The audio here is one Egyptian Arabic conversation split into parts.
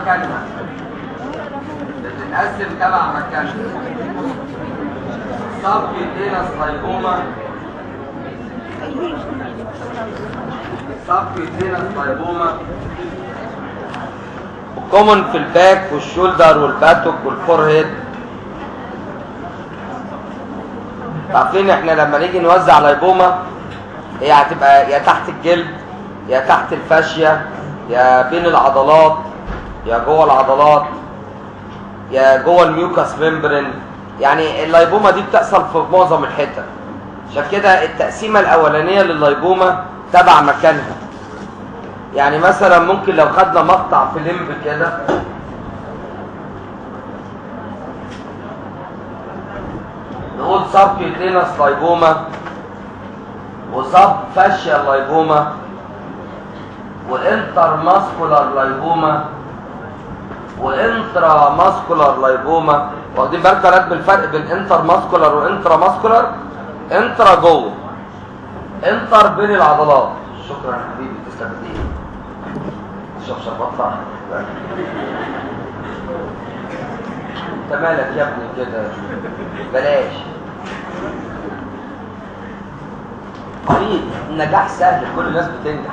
مكانها بتتقسم تبع مكانها سبكيوتينس لايبوما سبكيوتينس لايبوما كومن في الباك والشولدر والباتوك والفورهيد عارفين احنا لما نيجي نوزع لايبوما هي هتبقى يا تحت الجلد يا تحت الفاشية يا بين العضلات يا جوه العضلات يا جوه الميوكاس ممبرين يعني اللايبوما دي بتحصل في معظم الحتت عشان كده التقسيمة الأولانية لللايبوما تبع مكانها يعني مثلا ممكن لو خدنا مقطع في لمب كده نقول سب كيوتينس لايبوما وسب فاشيال لايبوما وانتر ماسكولار لايبوما وانترا ماسكولار لايبوما واخدين بالكم يا ولاد بالفرق بين انتر ماسكولار وانترا ماسكولار انترا جوه انتر بين العضلات شكرا يا حبيبي تسلم ايديك شوف شوف اطلع انت مالك يا ابني كده بلاش قريب النجاح سهل كل الناس بتنجح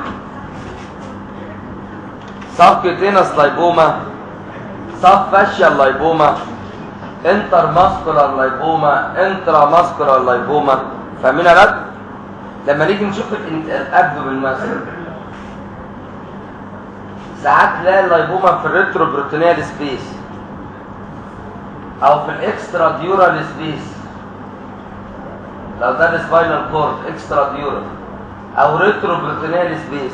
سب كيوتينس لايبوما سب فاشيال لايبوما انتر ماسكولار لايبوما انترا ماسكولار لايبوما فاهمين يا رد لما نيجي نشوف الابدومين مثلا ساعات تلاقي اللايبوما في الريترو بروتينيال سبيس او في الاكسترا ديورال سبيس لو ده السباينال كورد اكسترا ديورال او ريترو بروتينيال سبيس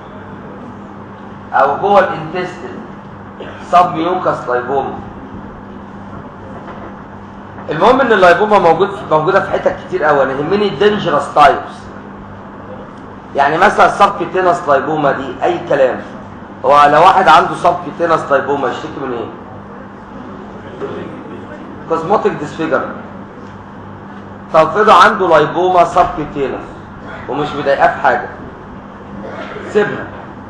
او جوه الانتستين سب ميوكاس لايبوما المهم ان اللايبوما موجود موجوده في حتت كتير قوي انا يهمني الدينجرس تايبس يعني مثلا السبكيتينس لايبوما دي اي كلام هو لو واحد عنده سبكيتينس لايبوما يشتكي من ايه كوزموتيك ديسفيجر طب افرضوا عنده لايبوما سبكيتينس ومش مضايقاه في حاجه سيبها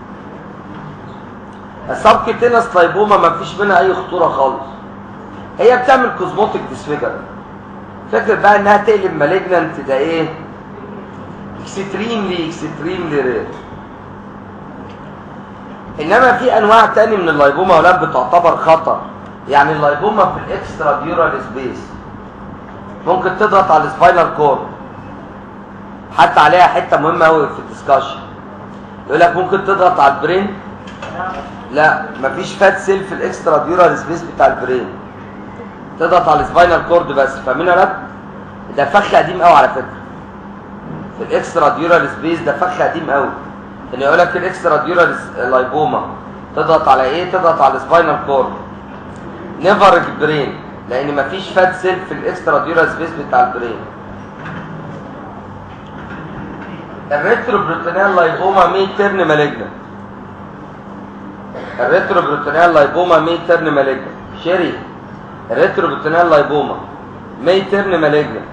السبكيتينس لايبوما ما فيش منها اي خطوره خالص هي بتعمل كوزموتيك ديسفيجر فكرة بقى انها تقلب مالجنانت ده ايه اكستريملي اكستريملي رير انما في انواع تاني من اللايبوما ولاد بتعتبر خطر يعني اللايبوما في الاكسترا ديورال سبيس ممكن تضغط على السباينال كورد حتى عليها حته مهمه قوي في الدسكشن يقول لك ممكن تضغط على البرين لا مفيش فات سيل في الاكسترا ديورال سبيس بتاع البرين تضغط على السباينال كورد بس فاهمين يا رب ده فخ قديم قوي على فكره في الاكسترا ديورال سبيس ده فخ قديم قوي ان يقول لك الاكسترا ديورال لايبوما تضغط على ايه تضغط على السباينال كورد نيفر البرين لان مفيش فات سيل في الاكسترا ديورال سبيس بتاع البرين الريتروبروتينيال لايبوما مي تيرن مالجنت الريتروبروتينيال لايبوما مي تيرن مالجنت شيري الريتروبروتينيال لايبوما مي تيرن مالجنت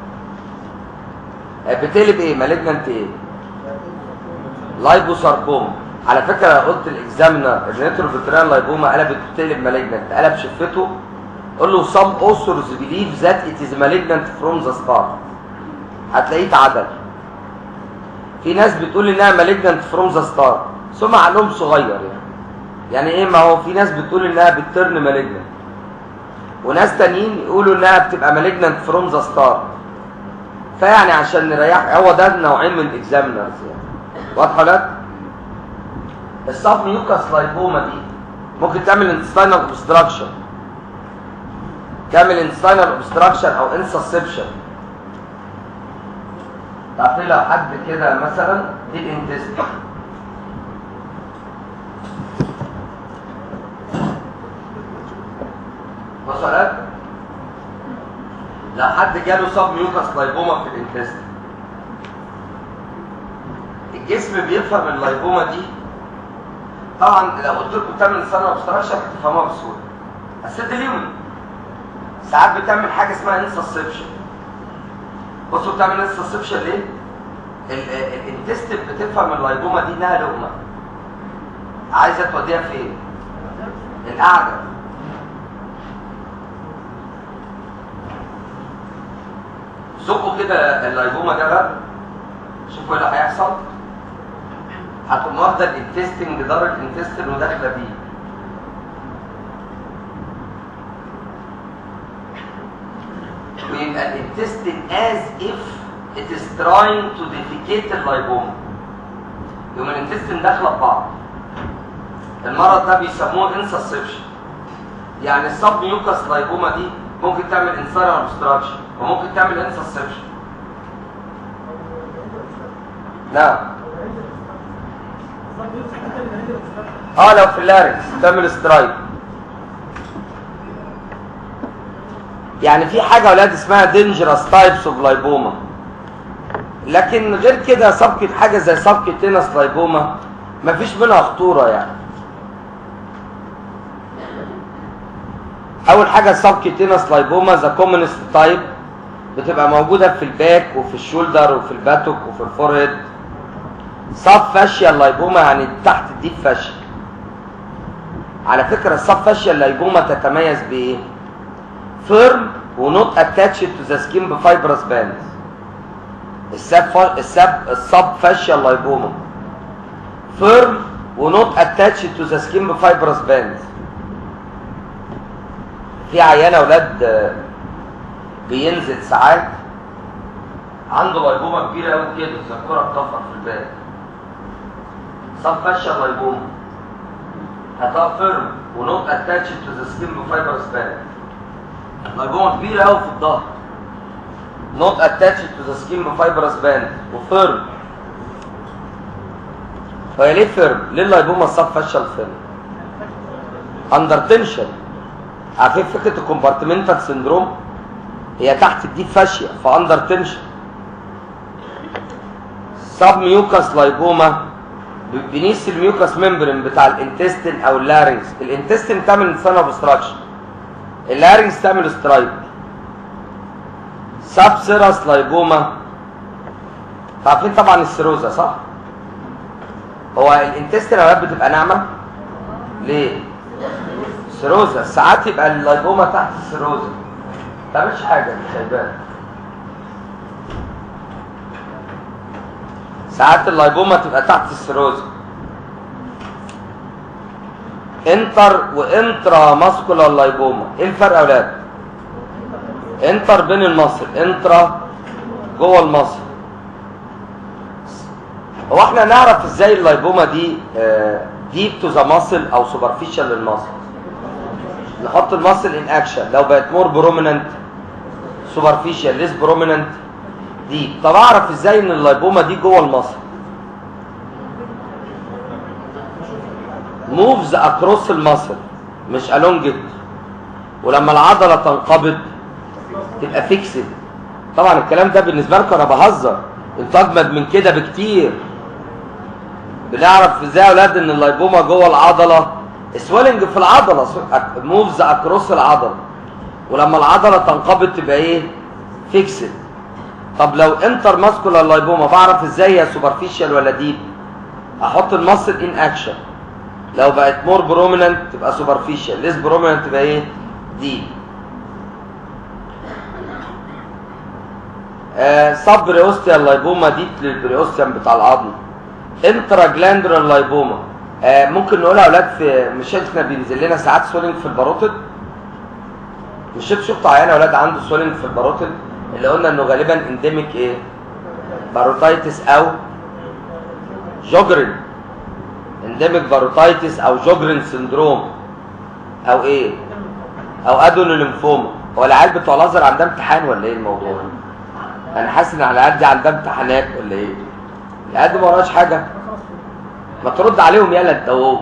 بتقلب ايه مالجنت ايه لايبوساركوما على فكره قلت الاكزامنر الريتروبروتينيال لايبوما قلبت بتقلب مالجنت قلب شفته قول له some authors believe that it is malignant from the start هتلاقيه اتعدل في ناس بتقول انها malignant from the start ثم عقلهم صغير يعني يعني ايه ما هو في ناس بتقول انها بترن malignant وناس تانيين يقولوا انها بتبقى malignant from the start فيعني عشان نريح هو ده نوعين من الاكزامنرز يعني واضحه لك السب ميوكاس لايبوما دي ممكن تعمل انتستينال اوبستراكشن تعمل انتستينال اوبستراكشن او انسسبشن تعرفين لو حد كده مثلا دي الانتست وصلت لو حد جاله سب ميوكاس لايبوما في الانتست الجسم بيفهم اللايبوما دي طبعا لو قلت لكم تعمل انسان اوبستراكشن هتفهموها بسهوله السد اليومي ساعات بتعمل حاجه اسمها انسسبشن بصوا بتعمل انسسبشن ليه الانتست بتفهم اللايبوما دي انها لقمه عايزه توديها فين القعده زقوا كده اللايبوما ده بقى شوفوا ايه اللي هيحصل هتقوم واخده الانتستنج جدار الانتستن وداخله بيه ويبقى الانتستن as if it is trying to defecate اللايبوما يوم الانتستن داخله ببعض المرض ده بيسموه انسسبشن يعني السب ميوكاس لايبوما دي ممكن تعمل انسان اوبستراكشن وممكن تعمل انسسبشن نعم اه لو في اللارنكس تعمل سترايك يعني في حاجه يا اولاد اسمها دينجرس تايبس اوف لايبوما لكن غير كده سبكة حاجه زي سبكة تينس لايبوما مفيش منها خطوره يعني اول حاجه سبكة تينس لايبوما ذا كومنست تايب بتبقى موجوده في الباك وفي الشولدر وفي الباتوك وفي الفورهيد سب فاشيا لايبوما يعني تحت الديب فاشيا على فكره السب فاشيا لايبوما تتميز بايه فيرم ونوت اتاتشد تو ذا سكين بفايبرس باندز السب السب السب فاشيا لايبوما فيرم ونوت اتاتشد تو ذا سكين بفايبرس باندز في عيانه اولاد بينزل ساعات عنده لايبوما كبيره قوي كده زي الكره بتفر في البال سب فاشيا لايبوما هتبقى فيرم ونوت اتاتشد تو ذا سكين بفايبرس باند لايبوما كبيره قوي في الظهر نوت اتاتشد تو ذا سكين بفايبرس باند وفيرم فهي ليه فيرم؟ ليه اللايبوما السب فاشيا فيرم؟ اندر تنشن عارفين فكره الكومبارتمنتال سندروم هي تحت الديب فاشيا فاندر تنشن سب ميوكاس لايبوما بنيس الميوكاس ممبرين بتاع الانتستين او اللارنجز الانتستين تعمل انسان اوبستراكشن اللارنجز تعمل سترايب سب سيراس لايبوما عارفين طبعا السيروزا صح هو الانتستين اوقات بتبقى ناعمه ليه سيروزا ساعات يبقى اللايبوما تحت السيروزا ما تعملش حاجه مش هيبان ساعات اللايبوما تبقى تحت السيروزا انتر وانترا ماسكولار لايبوما ايه الفرق يا اولاد انتر بين المصل انترا جوه المصل هو احنا نعرف ازاي اللايبوما دي ديب تو ذا ماسل او سوبرفيشال للمصل نحط المصل ان اكشن لو بقت مور بروميننت سوبرفيشال ليس بروميننت دي طب اعرف ازاي ان اللايبوما دي جوه المصل موفز اكروس المصل مش الونج ات ولما العضله تنقبض تبقى فيكسد طبعا الكلام ده بالنسبه لكم انا بهزر انتوا اجمد من كده بكتير بنعرف ازاي يا اولاد ان اللايبوما جوه العضله سويلنج في العضله موفز اكروس العضله ولما العضله تنقبض تبقى ايه فيكسد طب لو انتر ماسكولار لايبوما بعرف ازاي هي سوبرفيشال ولا ديب احط المصل ان اكشن لو بقت مور بروميننت تبقى سوبرفيشال ليس بروميننت تبقى ايه ديب آه سب بريوستيال لايبوما دي للبريوستيان بتاع العظم انترا جلاندرال لايبوما آه ممكن نقولها يا اولاد في مش احنا بينزل لنا ساعات سولينج في الباروتد مش شفت شفت عيان يا اولاد عنده سولينج في الباروتد اللي قلنا انه غالبا انديميك ايه باروتايتس او جوجرين انديميك باروتايتس او جوجرين سندروم او ايه او ادونوليمفوما هو العيال بتوع الازهر عندها امتحان ولا ايه الموضوع انا حاسس ان العيال دي عندها امتحانات ولا ايه العيال دي ما وراش حاجه ما ترد عليهم يلا انت وهو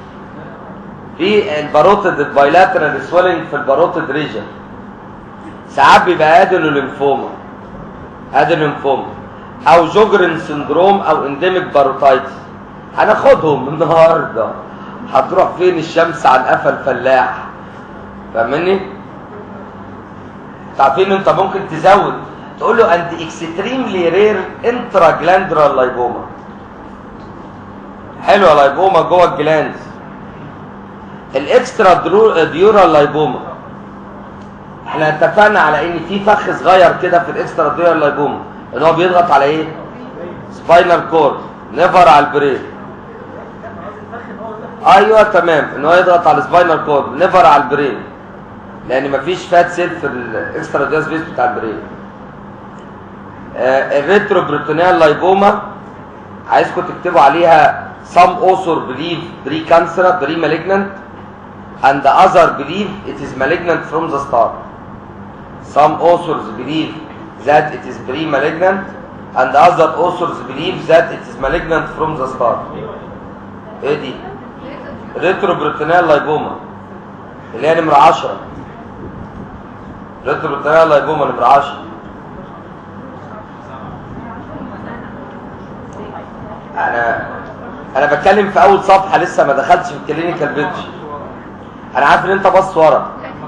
في الباروتد البايلاترال سويلنج في الباروتد ريجن ساعات بيبقى ادينوليمفوما ادينوليمفوما او جوجرين سندروم او انديميك باروتايتس هناخدهم النهارده هتروح فين الشمس عن قفا الفلاح فاهمني عارفين انت ممكن تزود تقول له اند اكستريملي رير انترا جلاندرال لايبوما حلوه لايبوما جوه الجلاندز الاكسترا درو- ديورال لايبوما احنا اتفقنا على ان في فخ صغير كده في الاكسترا ديورال لايبوما ان هو بيضغط على ايه سباينال كورد نيفر على البرين ايوه تمام ان هو يضغط على السباينال كورد نيفر على البرين لان مفيش فات سيل في الاكسترا ديورال سبيس بتاع البرين آه الريترو بريتونيال لايبوما عايزكم تكتبوا عليها some author believe pre-cancer pre-malignant and the other believe it is malignant from the start some authors believe that it is pre-malignant and the other authors believe that it is malignant from the start ايه دي ريترو بريتونيال لايبوما اللي هي نمرة 10 ريترو بريتونيال لايبوما نمرة 10 انا انا بتكلم في اول صفحه لسه ما دخلتش في الكلينيكال بيتش انا عارف ان انت بص ورا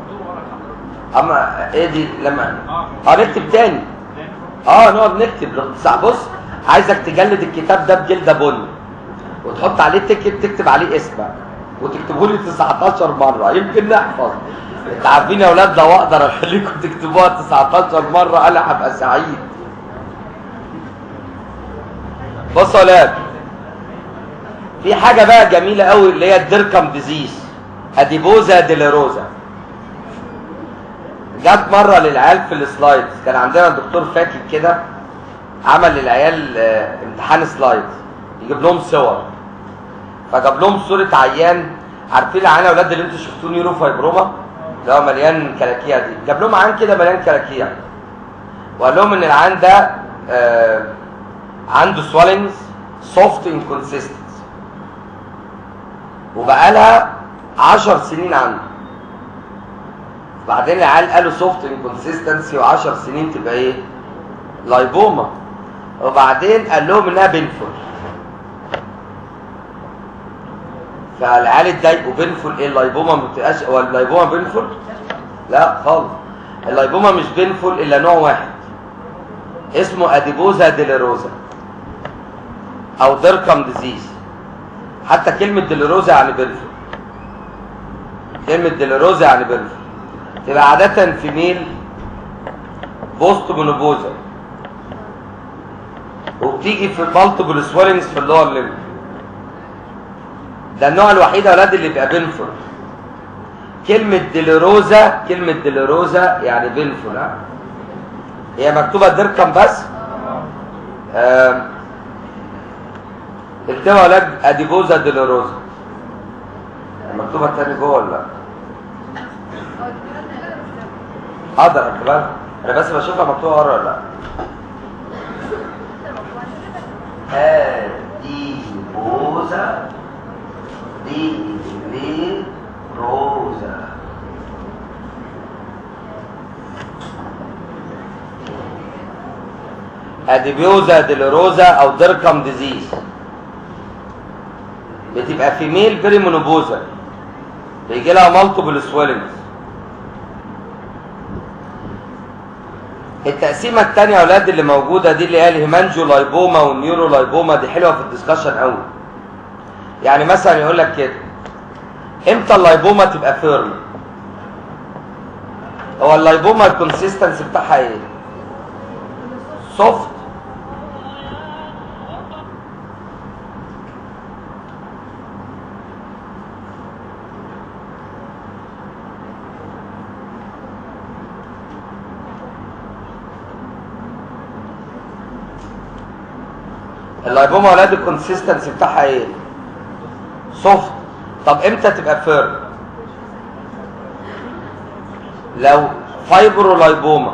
اما ايه دي لما اه نكتب تاني اه نقعد نكتب ساعة بص عايزك تجلد الكتاب ده بجلده بني وتحط عليه تكت تكتب عليه اسمك وتكتبه لي 19 مره يمكن نحفظ انت عارفين يا اولاد لو اقدر اخليكم تكتبوها 19 مره انا هبقى سعيد بصوا يا اولاد في حاجه بقى جميله قوي اللي هي الديركم ديزيز اديبوزا ديليروزا جت مره للعيال في السلايدز كان عندنا دكتور فاكر كده عمل للعيال آه، امتحان سلايدز يجيب لهم صور فجاب لهم صوره عيان عارفين العيان يا اولاد اللي انتوا شفتوه نيرو فايبروما اللي هو مليان كلاكيع دي جاب لهم عيان كده مليان كلاكيع وقال لهم ان العيان ده آه عنده سوالينجز سوفت انكونسيستنس وبقالها 10 سنين عنده بعدين العيال قالوا سوفت انكونسيستنسي و10 سنين تبقى ايه لايبوما وبعدين قال لهم انها بينفول فالعيال اتضايقوا بينفول ايه اللايبوما ما بتبقاش هو اللايبوما بينفول لا خالص اللايبوما مش بينفول الا نوع واحد اسمه اديبوزا ديليروزا او ديركم ديزيز حتى كلمة ديليروزا يعني بينفول كلمة ديليروزا يعني بينفول تبقى عادة في ميل بوست مونوبوزا وبتيجي في مالتيبل سويلنجز في اللور ليمب ده النوع الوحيد يا اولاد اللي بيبقى بينفول كلمة ديليروزا كلمة ديليروزا يعني بينفول ها هي مكتوبة ديركم بس آم، اكتبها يا اولاد اديبوزا ديليروزا مكتوبة تاني جوه ولا لا؟ اقدر اكتبها انا بس بشوفها مكتوبة ورا ولا لا اديبوزا ديليروزا اديبيوزا ديليروزا او ديركم ديزيز بتبقى فيميل بريمونوبوزا بيجي لها مالتيبل سويلنجز التقسيمه الثانيه يا اولاد اللي موجوده دي اللي هي الهيمانجو لايبوما والنيورو لايبوما دي حلوه في الدسكشن قوي يعني مثلا يقول لك كده امتى اللايبوما تبقى فيرم هو اللايبوما الكونسيستنس بتاعها ايه سوفت اللايبوما يا ولاد الكونسيستنسي بتاعها ايه سوفت طب امتى تبقى فيرم لو فايبرو لايبوما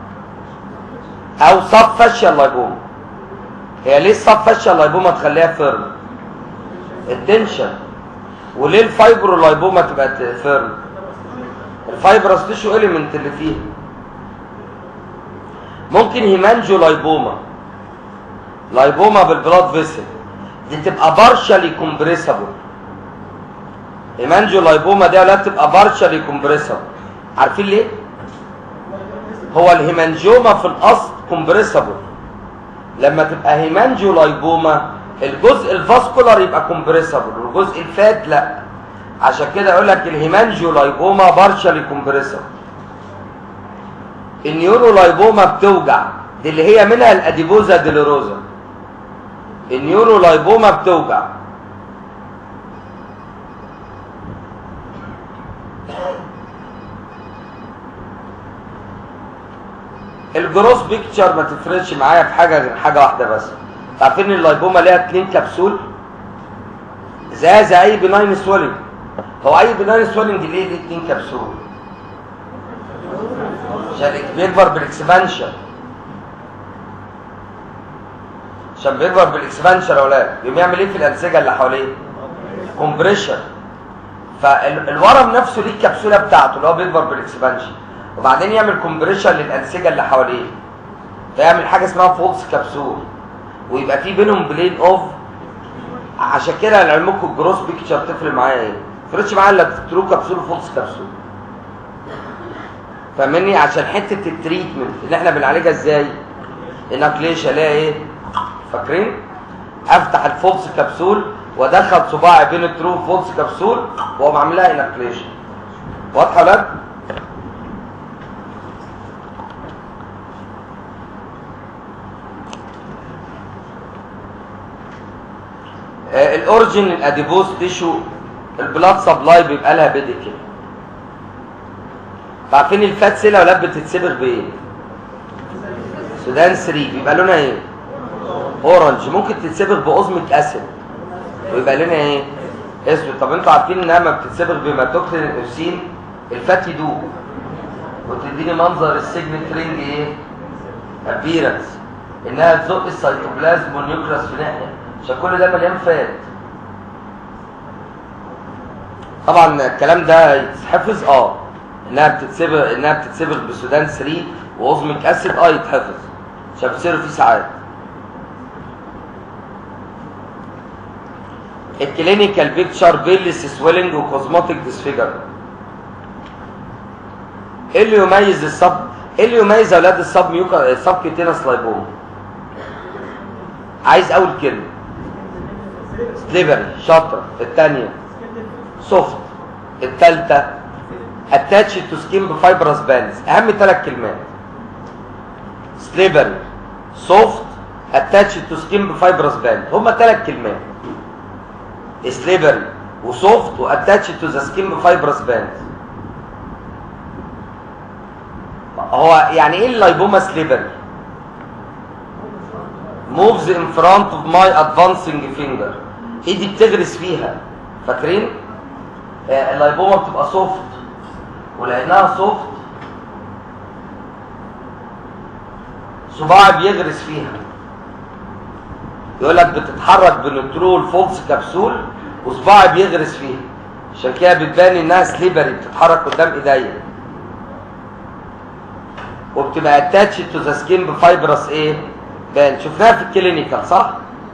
او سب فاشيال لايبوما هي ليه السب فاشيال لايبوما تخليها فيرم التنشن وليه الفايبرو لايبوما تبقى ت- فيرم الفايبرس تيشو اليمنت اللي فيها ممكن هيمانجو لايبوما لايبوما بالبلاد فيسل دي تبقى بارشالي كومبريسبل هيمانجو لايبوما دي ولا تبقى بارشالي كومبريسبل عارفين ليه هو الهيمانجوما في الاصل كومبريسبل لما تبقى هيمانجو لايبوما الجزء الفاسكولار يبقى كومبريسبل والجزء الفات لا عشان كده يقول لك الهيمانجيو لايبوما بارشالي كومبريسر النيورو لايبوما بتوجع دي اللي هي منها الاديبوزا ديلوروزا النيورو لايبوما بتوجع الجروس بيكتشر ما تفرقش معايا في حاجه غير حاجه واحده بس عارفين اللايبوما ليها اتنين كبسول زي زي اي بناين سويلنج هو اي بناين سويلنج ليه ليه اتنين كبسول عشان بيكبر بالاكسبانشن عشان بيكبر بالاكسبانشن يا اولاد يقوم يعمل ايه في الانسجه اللي حواليه كومبريشن فالورم نفسه ليه الكبسوله بتاعته اللي هو بيكبر بالاكسبانشن وبعدين يعمل كومبريشن للانسجه اللي حواليه فيعمل حاجه اسمها فولس كبسول ويبقى في بينهم بلين اوف عشان كده لعلمكم الجروس بيكتشر تفرق معايا ايه؟ ما تفرقش معايا الا ترو كبسول وفولس كبسول فاهمني عشان حته التريتمنت اللي احنا بنعالجها ازاي؟ انكليش الاقي ايه؟ فاكرين؟ افتح الفولس كبسول وادخل صباعي بين الترو فولس كبسول واقوم عاملها انكليشن واضحه ولا لا؟ آه، الاوريجين الاديبوز تيشو البلاد سبلاي بيبقى لها بدء كده عارفين الفات سيل اولاد بتتسبغ بايه سودان 3 بيبقى لونها ايه اورنج ممكن تتسبغ باوزميك اسيد ويبقى لونها ايه اسود طب انتوا عارفين انها ما بتتسبغ بماتوكسين الاوسين الفات يدوب وتديني منظر السيجنت رينج ايه ابيرنس انها تزق السيتوبلازم والنيوكلاس في ناحيه عشان كل ده مليان فات طبعا الكلام ده يتحفظ اه انها بتتسبغ انها بتتسبغ بسودان 3 واوزميك اسيد اه يتحفظ عشان بتصير فيه ساعات الكلينيكال بيكتشر بيلس سويلنج وكوزماتيك ديسفيجر ايه اللي يميز الصب ايه اللي يميز اولاد الصب ميوكا الصب كيتينس لايبوم عايز اول كلمه سليبري شاطره الثانيه سوفت الثالثه اتاتش تو سكين بفايبرس باندز اهم ثلاث كلمات سليبري سوفت اتاتش تو سكين بفايبرس باند هما ثلاث كلمات سليبري وسوفت واتاتش تو ذا سكين بفايبرس باند هو يعني ايه اللايبوما سليبري moves in front of my advancing finger ايدي بتغرس فيها فاكرين آه اللايبوما بتبقى سوفت ولانها سوفت صباعي بيغرس فيها يقول لك بتتحرك بنترول فولس كبسول وصباعي بيغرس فيها عشان كده بتبان انها سليبري بتتحرك قدام ايديا وبتبقى اتاتش تو ذا سكين بفايبرس ايه بان شفناها في الكلينيكال صح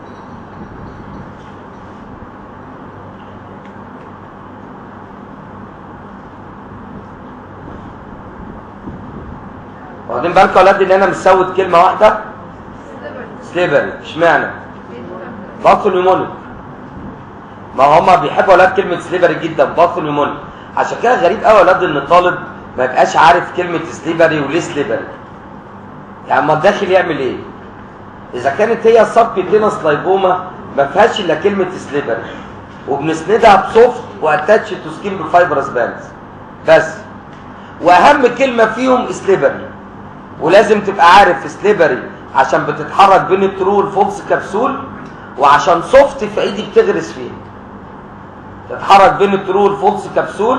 واخدين بالكم يا ولاد ان انا مسود كلمه واحده سليبري اشمعنى باطل نيمونيك ما هما بيحبوا اولاد كلمه سليبري جدا باطل نيمونيك عشان كده غريب قوي يا اولاد ان الطالب ما يبقاش عارف كلمه سليبري وليه سليبري يعني اما الداخل يعمل ايه اذا كانت هي السبكتينس لايبوما ما فيهاش الا كلمه سليبري وبنسندها بسوفت واتاتش تو سكين بفايبرس باندز بس واهم كلمه فيهم سليبري ولازم تبقى عارف سليبري عشان بتتحرك بين الترو والفولس كبسول وعشان سوفت في ايدي بتغرس فيها تتحرك بين الترو والفولس كبسول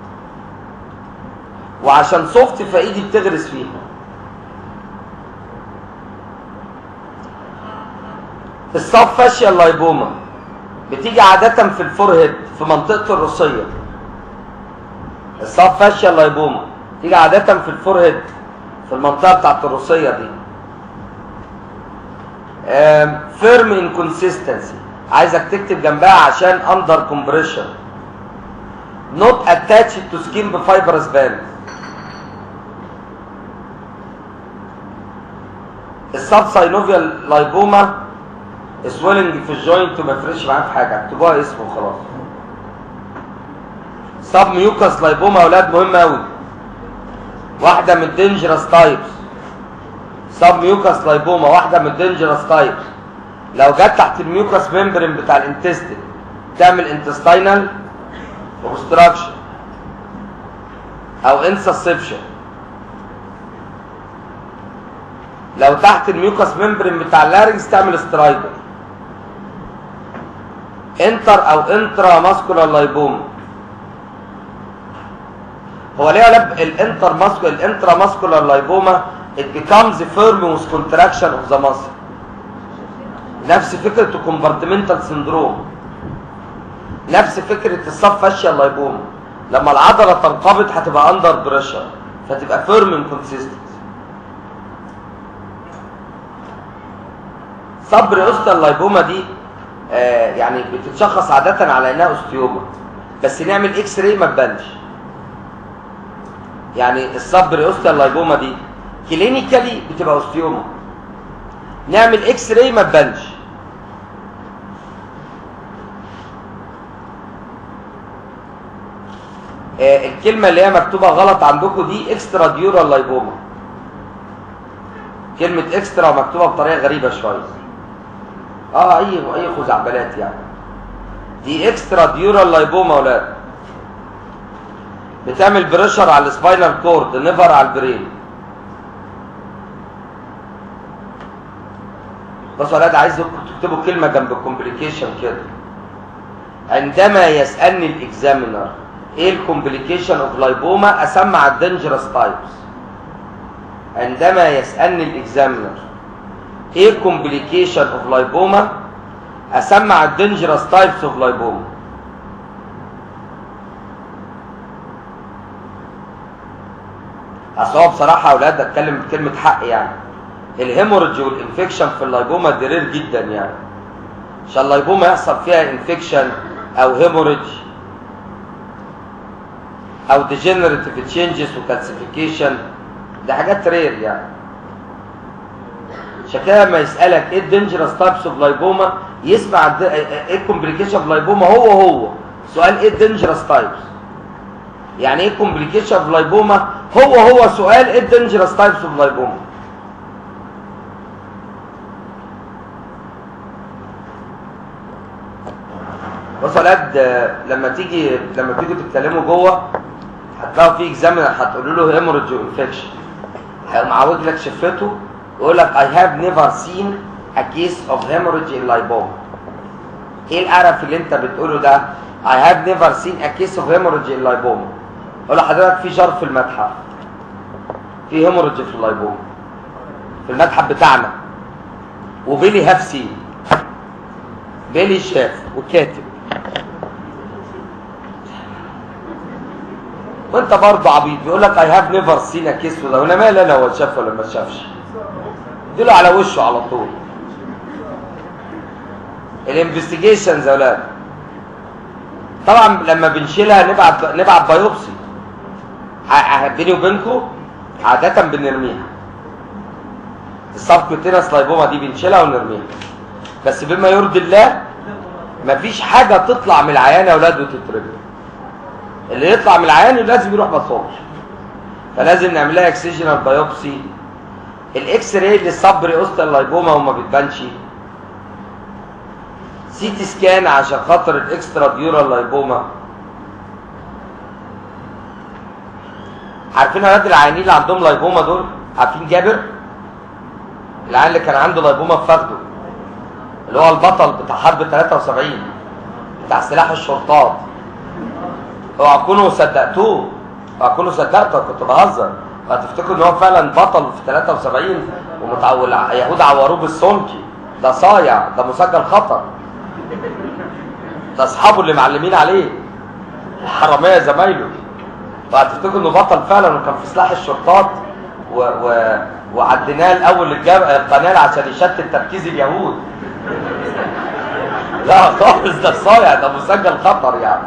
وعشان سوفت في ايدي بتغرس فيها الصاب فاشيا اللايبوما بتيجي عادة في الفورهيد في منطقة الرصية الصاب فاشيا اللايبوما تيجي عادة في الفورهيد في المنطقة بتاعت الرصية دي فيرم انكونسيستنسي عايزك تكتب جنبها عشان اندر كومبريشن نوت اتاتشد تو سكين بفايبرس باند السب ساينوفيال لايبوما سويلنج في الجوينت وما يفرقش معاه في حاجه اكتبوها اسمه خلاص سب ميوكس لايبوما يا اولاد مهمه قوي واحده من الدينجرس تايبس سب ميوكس لايبوما واحده من الدينجرس تايبس لو جت تحت الميوكس ممبرين بتاع الانتستين تعمل انتستينال اوبستراكشن او انسسبشن لو تحت الميوكس ممبرين بتاع اللارنجز تعمل سترايدر انتر او انترا ماسكولار لايبوما هو ليه قلب الانتر ماسكو الانترا ماسكولار لايبوما it becomes firm with contraction of the muscle نفس فكرة الكومبارتمنتال سندروم نفس فكرة الصف فاشيا لايبوما لما العضلة تنقبض هتبقى اندر بريشر فتبقى فيرم انكونسيستنت صبر استا اللايبوما دي آه يعني بتتشخص عادة على انها اوستيوما بس نعمل اكس راي ما تبانش يعني الصبر استا اللايبوما دي كلينيكالي بتبقى اوستيوما نعمل اكس راي ما تبانش آه الكلمة اللي هي مكتوبة غلط عندكم دي اكسترا ديورال لايبوما كلمة اكسترا مكتوبة بطريقة غريبة شوية اه اي اي خزعبلات يعني دي اكسترا ديورال لايبوما يا ولاد بتعمل بريشر على السباينال كورد نيفر على البرين بصوا يا ولاد عايزكم تكتبوا كلمة جنب الكومبليكيشن كده عندما يسألني الاكزامينر ايه الكومبليكيشن اوف لايبوما اسمع الدنجرس تايبس عندما يسألني الاكزامينر ايه كومبليكيشن اوف لايبوما اسمع الدنجرس تايبس اوف لايبوما اصل هو بصراحه يا اولاد اتكلم بكلمه حق يعني الهيموريدج والانفكشن في اللايبوما دي رير جدا يعني عشان اللايبوما يحصل فيها انفكشن او هيموريدج او ديجنريتيف تشينجز وكالسيفيكيشن دي حاجات رير يعني عشان كده لما يسالك ايه الدينجرس تايبس اوف لايبوما يسمع الد- ايه الكومبليكيشن اوف لايبوما هو هو سؤال ايه الدينجرس تايبس يعني ايه كومبليكيشن اوف لايبوما هو هو سؤال ايه الدينجرس تايبس اوف لايبوما بص يا ولاد آه، لما تيجي لما تيجوا تتكلموا جوه هتلاقوا في اكزامينر هتقولوا له هيموريدج انفكشن هيقوم عاوج لك شفته ويقول لك I have never seen a case of hemorrhage in lipoma ايه القرف اللي انت بتقوله ده I have never seen a case of hemorrhage in lipoma اقول لحضرتك في جار في المتحف في هيموريدج في اللايبوما في المتحف بتاعنا وبيلي هاف سين بيلي شاف وكاتب وانت برضه عبيط بيقول لك اي هاف نيفر سين ا كيس ولا انا مالي انا هو شاف ولا ما شافش اديله على وشه على طول الانفستيجيشنز يا اولاد طبعا لما بنشيلها نبعت نبعت بايوبسي ع- بيني وبينكم عاده بنرميها السبكوتينس لايبوما دي بنشيلها ونرميها بس بما يرضي الله مفيش حاجه تطلع من العيان يا اولاد وتترمي اللي يطلع من العيان لازم يروح مصابش فلازم نعمل لها اكسجينال بايوبسي الاكس راي للصبري اوستا اللايبوما وما بتبانش سي تي سكان عشان خاطر الاكسترا ديورال لايبوما عارفين اولاد العيانين اللي عندهم لايبوما دول عارفين جابر العيان اللي كان عنده لايبوما في فخده اللي هو البطل بتاع حرب 73 بتاع سلاح الشرطات اوعى تكونوا صدقتوه اوعى تكونوا صدقتوا كنت بهزر هتفتكروا ان هو فعلا بطل في 73 ومتعول يهود عوروه بالسمكي ده صايع ده مسجل خطر ده اصحابه اللي معلمين عليه الحراميه زمايله وهتفتكروا انه بطل فعلا وكان في سلاح الشرطات و... و... وعديناه الاول الجاب... القناه عشان يشتت تركيز اليهود لا خالص ده صايع ده مسجل خطر يعني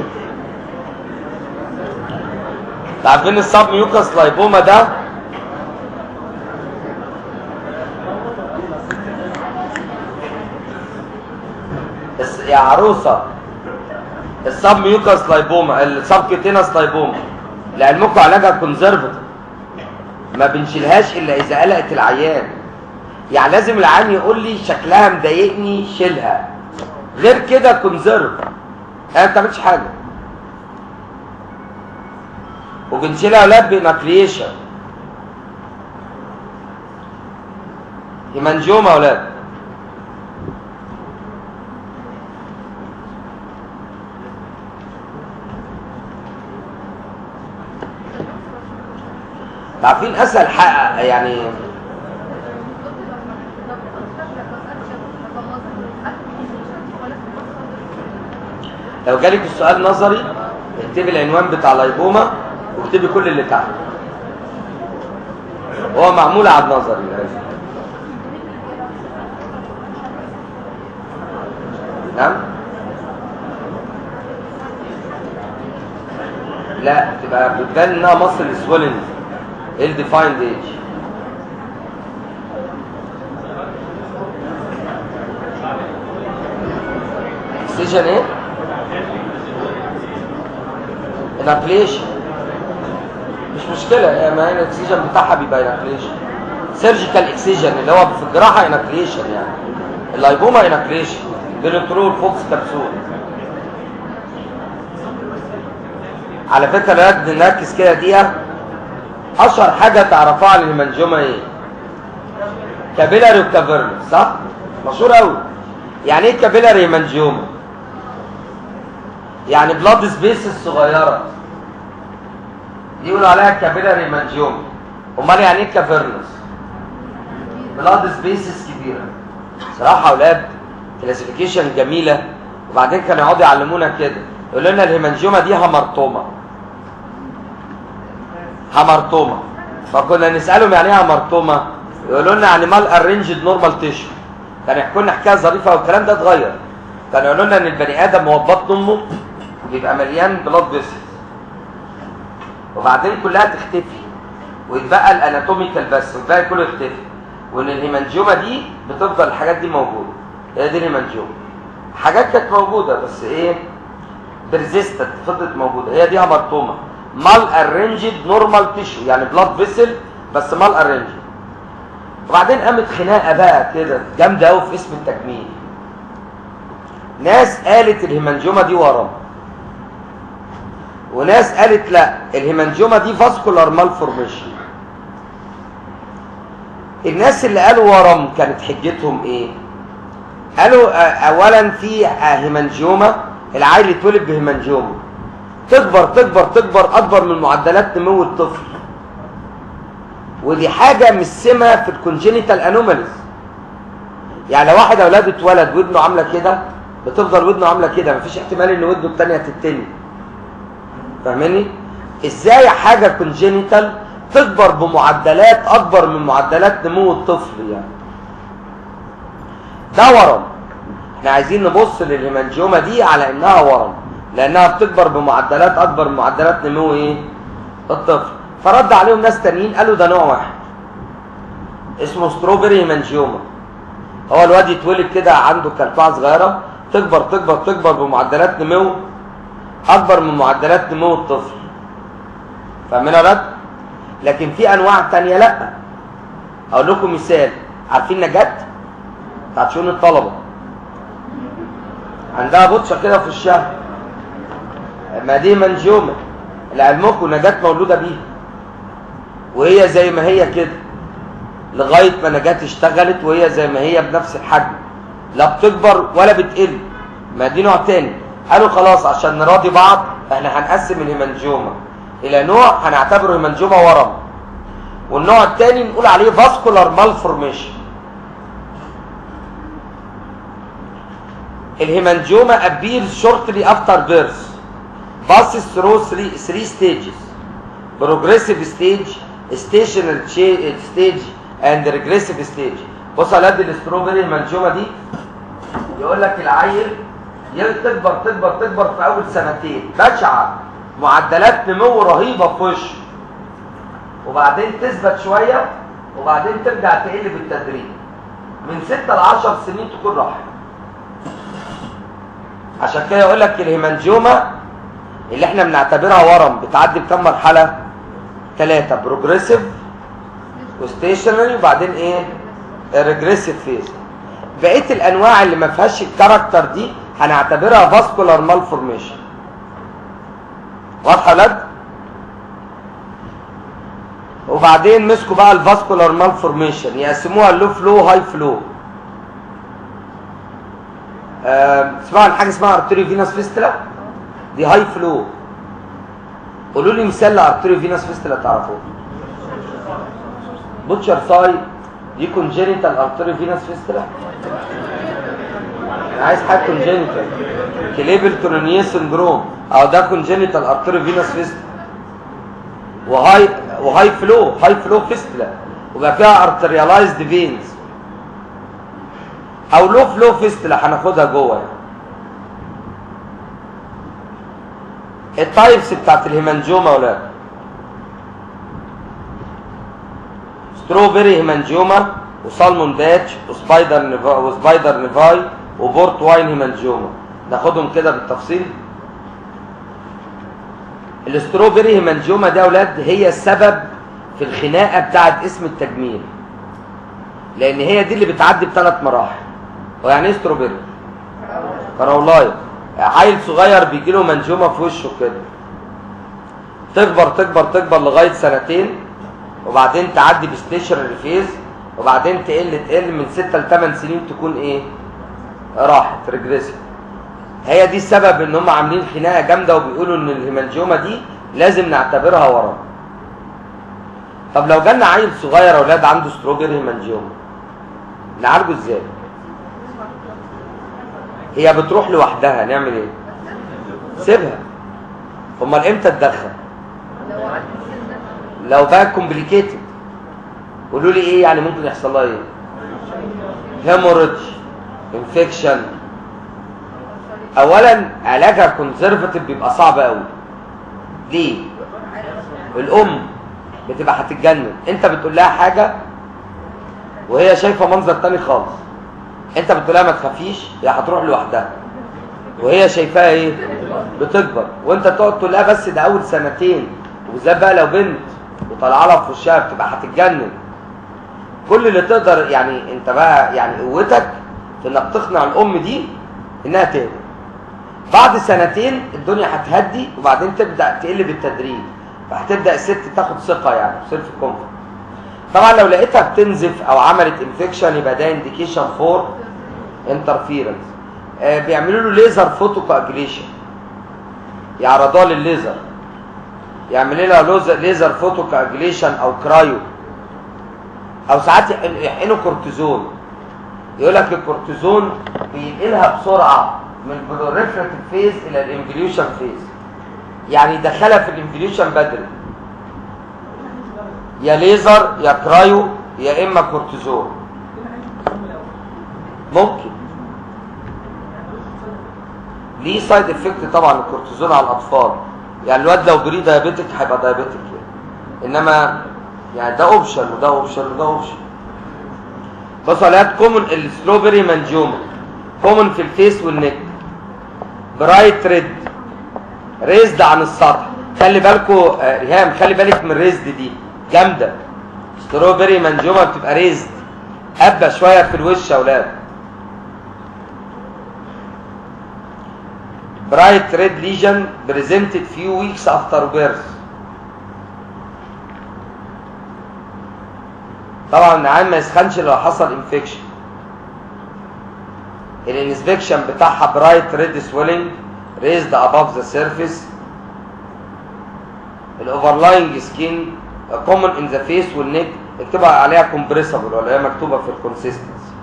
عارفين السب ميوكس لايبوما ده بس يا عروسة السب ميوكاس لايبوما السب كيتينس لايبوما لعلمكم علاجها كونزرفتيف ما بنشيلهاش الا اذا قلقت العيان يعني لازم العيان يقول لي شكلها مضايقني شيلها غير كده كونزرف انا ما بتعملش حاجه وبنشيلها اولاد بانكليشن هيمانجوما يا اولاد عارفين اسهل حق يعني لو جالك السؤال نظري اكتبي العنوان بتاع اللايبوما واكتبي كل اللي تحت هو معمول على النظري نعم لا تبقى بتبان انها مصل سويلنج ال ديفايند ايج اكسجن ايه انابليشن مش مشكله يعني ما هي الاكسجن بتاعها بيبقى انابليشن سيرجيكال اكسجن اللي هو في الجراحه انابليشن يعني اللايبوما انابليشن بنترول فوكس كبسول على فكره نركز نركز كده دقيقه اشهر حاجه تعرفوها عن الهيمانجوما ايه كابيلاري وكافيرنس صح مشهور قوي يعني ايه كابيلاري هيمانجوما يعني بلاد سبيس الصغيره دي يقولوا عليها كابيلاري هيمانجوما امال يعني ايه كافيرنس بلاد سبيسز كبيره صراحه يا اولاد كلاسيفيكيشن جميله وبعدين كانوا يقعدوا يعلمونا كده يقولوا لنا الهيمانجوما دي همرطومه همرطومه فكنا نسالهم يعني ايه همرطومه يقولوا لنا يعني مال ارينجد نورمال تيشو كان يحكوا لنا حكايه ظريفه والكلام ده اتغير كانوا يقولوا لنا ان البني ادم هو في بطن امه بيبقى مليان بلاد فيسل وبعدين كلها تختفي ويتبقى الاناتوميكال بس والباقي كله يختفي وان الهيمانجوما دي بتفضل الحاجات دي موجوده هي دي الهيمانجوما حاجات كانت موجوده بس ايه بريزيستنت فضلت موجوده هي دي همرطومه مال ارينجد نورمال تيشو يعني بلاد فيسل بس مال ارينجد وبعدين قامت خناقه بقى كده جامده قوي في اسم التكميل ناس قالت الهيمانجوما دي ورم وناس قالت لا الهيمانجوما دي فاسكولار مالفورميشن الناس اللي قالوا ورم كانت حجتهم ايه قالوا آه، اولا في آه، هيمانجوما العيل اتولد بهيمانجوما تكبر تكبر تكبر اكبر من معدلات نمو الطفل ودي حاجه مش سمه في الكونجينيتال انوماليز يعني لو واحد اولاده اتولد ودنه عامله كده بتفضل ودنه عامله كده مفيش احتمال ان ودنه الثانيه تتني فاهماني ازاي حاجه كونجينيتال تكبر بمعدلات اكبر من معدلات نمو الطفل يعني ده ورم احنا عايزين نبص للهيمانجوما دي على انها ورم لانها بتكبر بمعدلات اكبر من معدلات نمو ايه الطفل فرد عليهم ناس تانيين قالوا ده نوع واحد اسمه ستروبري هيمانجيوما هو الواد يتولد كده عنده كلكعه صغيره تكبر تكبر تكبر بمعدلات نمو اكبر من معدلات نمو الطفل فاهمين يا ولاد لكن في انواع تانية لا اقول لكم مثال عارفين نجاة بتاعت شؤون الطلبه عندها بطشه كده في الشهر ما دي منجومه لعلمكم نجاة مولوده بيها وهي زي ما هي كده لغايه ما نجاة اشتغلت وهي زي ما هي بنفس الحجم لا بتكبر ولا بتقل ما دي نوع تاني قالوا خلاص عشان نراضي بعض احنا هنقسم الهيمانجوما الى نوع هنعتبره هيمانجوما ورم والنوع الثاني نقول عليه فاسكولار مالفورميشن الهيمانجوما appears shortly after birth passes through three, three stages progressive stage stationary cha- stage and regressive stage بص على قد الاستروبري الهيمانجوما دي يقول لك العيل ي- تكبر تكبر تكبر في اول سنتين بشعه معدلات نمو رهيبه في وشه وبعدين تثبت شويه وبعدين ترجع تقل بالتدريج من 6 ل 10 سنين تكون راحت عشان كده يقول لك الهيمانجيوما اللي احنا بنعتبرها ورم بتعدي بكم مرحله ثلاثه بروجريسيف وستيشنري وبعدين ايه ريجريسيف فيز بقيه الانواع اللي ما فيهاش الكاركتر دي هنعتبرها فاسكولار مالفورميشن واضحه يا ولاد وبعدين مسكوا بقى الفاسكولار مالفورميشن يقسموها لو فلو هاي فلو تسمعوا عن حاجه اسمها ارتري فينوس فيستلا دي هاي فلو قولوا لي مثال لارتري فينوس فيستلا تعرفوه بوتشر ساي دي كونجينيتال ارتري فينوس فيستلا انا عايز حاجه كونجينيتال كليبل كورونيه سندروم او ده كونجينيتال ارتري فينوس فيستلا وهاي وهاي فلو هاي فلو فيستلا وبقى فيها ارتريالايزد فينز او لو فلو فيستلا هناخدها جوه يعني. التايبس بتاعت الهيمانجيوما يا ولاد ستروبري هيمانجيوما وسالمون باتش وسبايدر نيفا وسبايدر نيفاي وبورت واين هيمانجيوما ناخدهم كده بالتفصيل الاستروبري هيمانجيوما ده يا ولاد هي السبب في الخناقه بتاعت اسم التجميل لان هي دي اللي بتعدي بثلاث مراحل ويعني ايه ستروبري كراولاي عيل صغير بيجي له منجومه في وشه كده تكبر تكبر تكبر لغايه سنتين وبعدين تعدي بستيشنري فيز وبعدين تقل تقل من 6 ل 8 سنين تكون ايه راحت ريجريسيف هي دي السبب ان هم عاملين خناقه جامده وبيقولوا ان الهيمانجيوما دي لازم نعتبرها ورم طب لو جالنا عيل صغير اولاد عنده ستروبري هيمانجيوما نعالجه ازاي هي بتروح لوحدها نعمل ايه سيبها امال امتى تدخل لو بقى كومبليكيتد قولوا لي ايه يعني ممكن يحصل لها ايه هيموريدج انفكشن اولا علاجها كونزرفاتيف بيبقى صعب قوي ليه الام بتبقى هتتجنن انت بتقول لها حاجه وهي شايفه منظر تاني خالص انت بتقول لها ما تخافيش هي هتروح لوحدها وهي شايفاها ايه بتكبر وانت تقعد تقول لها بس ده اول سنتين وبالذات بقى لو بنت وطالعه لها في وشها بتبقى هتتجنن كل اللي تقدر يعني انت بقى يعني قوتك في انك تقنع الام دي انها تهدى بعد سنتين الدنيا هتهدي وبعدين تبدا تقل بالتدريج فهتبدا الست تاخد ثقه يعني سيلف كونفيدنس طبعا لو لقيتها بتنزف او عملت انفكشن يبقى ده انديكيشن فور انترفيرنس آه بيعملوا له ليزر فوتو كواجليشن يعرضوها للليزر يعمل لها لوز- ليزر فوتو كواجليشن او كرايو او ساعات يحقن- يحقنوا كورتيزون يقول لك الكورتيزون بينقلها بسرعه من البروليفريتيف فيز الى الانفليوشن فيز يعني يدخلها في الانفليوشن بدري يا ليزر يا كرايو يا اما كورتيزون ممكن ليه سايد افكت طبعا الكورتيزون على الاطفال يعني الواد لو بري دايابيتك هيبقى دايابيتك يعني. انما يعني ده اوبشن وده اوبشن وده اوبشن بصوا على كومن الستروبري مانجوما كومن في الفيس والنك برايت ريد ريزد عن السطح خلي بالكوا آه، ريهام خلي بالك من الريزد دي جامده ستروبري مانجوما بتبقى ريزد هبه شويه في الوش يا اولاد برايت ريد ليجن بريزنتد فيو ويكس افتر بيرث طبعا العيان ما يسخنش لو حصل انفكشن الانسبكشن بتاعها برايت ريد سويلنج raised above the surface الاوفرلاينج سكين common in the face والنك اكتبها عليها compressible ولا هي مكتوبه في الكونسيستنسي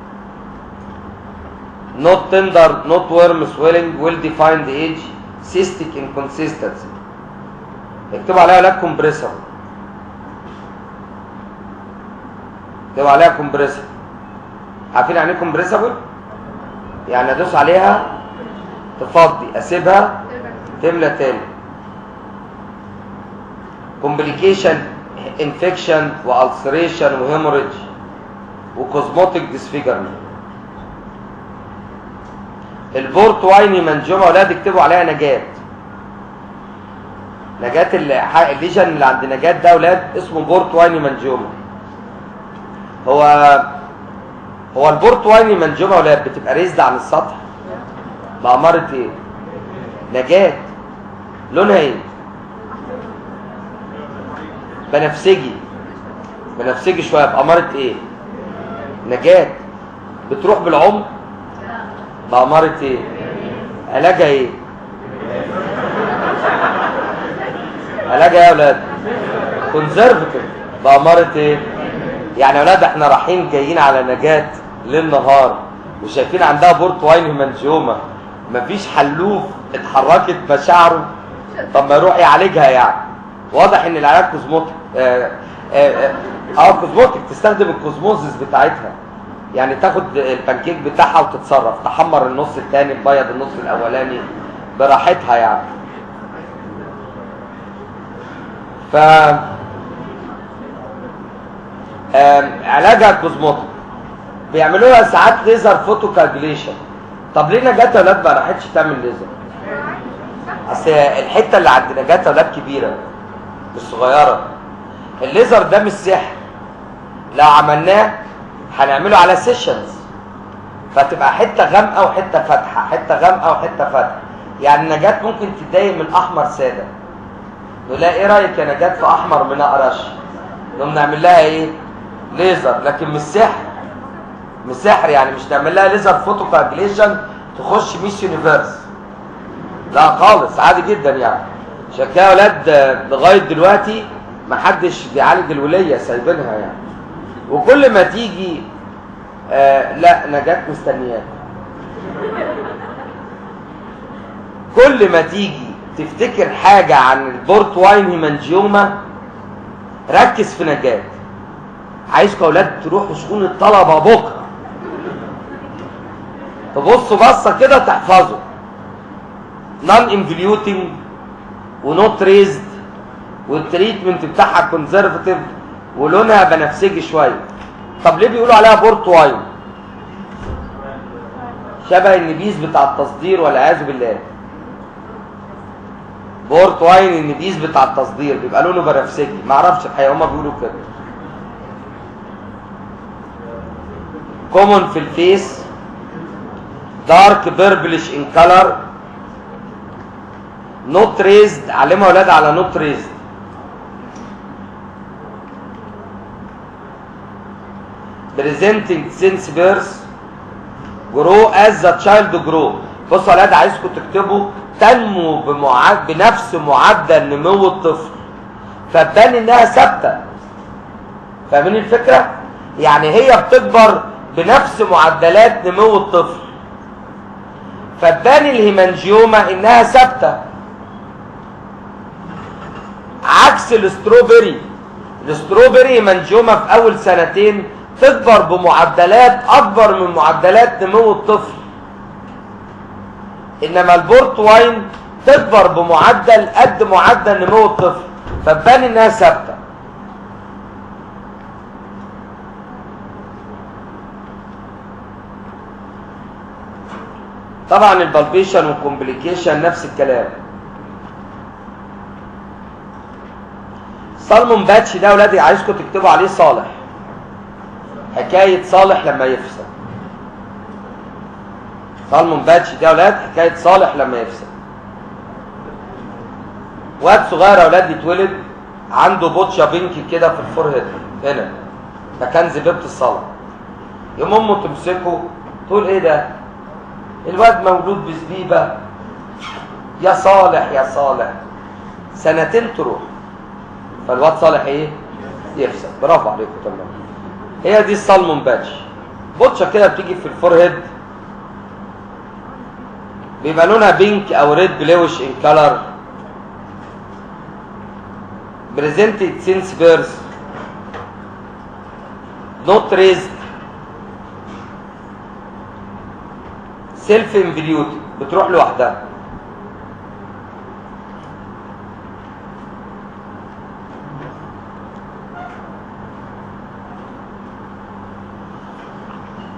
not tender not warm swelling well defined age cystic inconsistency اكتبوا عليها لا compressible اكتبوا عليها compressible عارفين يعني ايه compressible يعني ادوس عليها تفضي اسيبها تملى تاني كومبليكيشن انفكشن والسريشن وهيموريدج وكوزموتيك ديسفيجرمنت البورت وايني منجومه اولاد اكتبوا عليها نجاه نجاه اللي- الليجن اللي عند نجاه ده اولاد اسمه بورت وايني منجومه هو هو البورت وايني منجومه اولاد بتبقى ريزد عن السطح بأمارة ايه نجاه لونها ايه بنفسجي بنفسجي شويه بأمارة ايه نجاه بتروح بالعمر بأمارة ايه علاجها ايه علاجها ايه يا اولاد كونزرفتيف بأمارة ايه يعني يا اولاد احنا رايحين جايين على نجاة ليل نهار وشايفين عندها بورت واين منجومة مفيش حلوف اتحركت مشاعره طب ما يروح يعالجها يعني واضح ان العلاج كوزموتيك اه, اه, اه كوزموتيك تستخدم الكوزموزيس بتاعتها يعني تاخد البانكيك بتاعها وتتصرف تحمر النص الثاني تبيض النص الاولاني براحتها يعني ف آم، علاجها كوزموتيك بيعملوا لها ساعات ليزر فوتو كالكوليشن طب ليه نجاة يا اولاد ما راحتش تعمل ليزر اصل الحته اللي عند نجاة يا اولاد كبيره مش صغيره الليزر ده مش سحر لو عملناه هنعمله على سيشنز فتبقى حته غامقه وحته فاتحه حته غامقه وحته فاتحه يعني نجاة ممكن تتضايق من احمر ساده نقول لها ايه رايك يا نجاة في احمر من اقرش نقوم نعمل لها ايه ليزر لكن مش سحر مش سحر يعني مش نعمل لها ليزر فوتو كاجليشن تخش ميس يونيفرس لا خالص عادي جدا يعني عشان كده يا اولاد آه، لغايه دلوقتي ما حدش بيعالج الوليه سايبينها يعني وكل ما تيجي آه لا نجاة مستنياك كل ما تيجي تفتكر حاجة عن البورت واين هيمانجيوما ركز في نجاة عايزكم يا اولاد تروحوا شؤون الطلبة بكرة تبصوا بصة كده تحفظوا نون انفليوتنج ونوت ريزد والتريتمنت بتاعها كونزرفتيف ولونها بنفسجي شويه طب ليه بيقولوا عليها بورت واين شبه النبيذ بتاع التصدير والعياذ بالله بورت واين النبيذ بتاع التصدير بيبقى لونه بنفسجي ما اعرفش الحقيقه هما بيقولوا كده كومون في الفيس دارك بيربلش ان كلر نوت ريزد علموا اولاد على نوت ريزد presenting since birth grow as the child grow بصوا يا اولاد عايزكم تكتبوا تنمو بمعد... بنفس معدل نمو الطفل فتبان انها ثابته فاهمين الفكره يعني هي بتكبر بنفس معدلات نمو الطفل فتبان الهيمانجيوما انها ثابته عكس الاستروبري الاستروبري هيمانجيوما في اول سنتين تكبر بمعدلات اكبر من معدلات نمو الطفل انما البورت واين تكبر بمعدل قد معدل نمو الطفل فتبان انها ثابته طبعا البالبيشن والكومبليكيشن نفس الكلام سالمون باتش ده ولادي عايزكم تكتبوا عليه صالح حكاية صالح لما يفسد سالمون باتش ده ولاد حكاية صالح لما يفسد واد صغير يا ولاد يتولد عنده بوتشا بينكي كده في الفورهيد هنا مكان زبيبة الصلاة يوم امه تمسكه تقول ايه ده الواد مولود بزبيبة يا صالح يا صالح سنتين تروح فالواد صالح ايه يفسد برافو عليكم تمام هي دي السالمون باتش بوتشة كده بتيجي في الفورهيد بيبقى لونها بينك او ريد بلوش ان كلر presented since birth not raised self involute بتروح لوحدها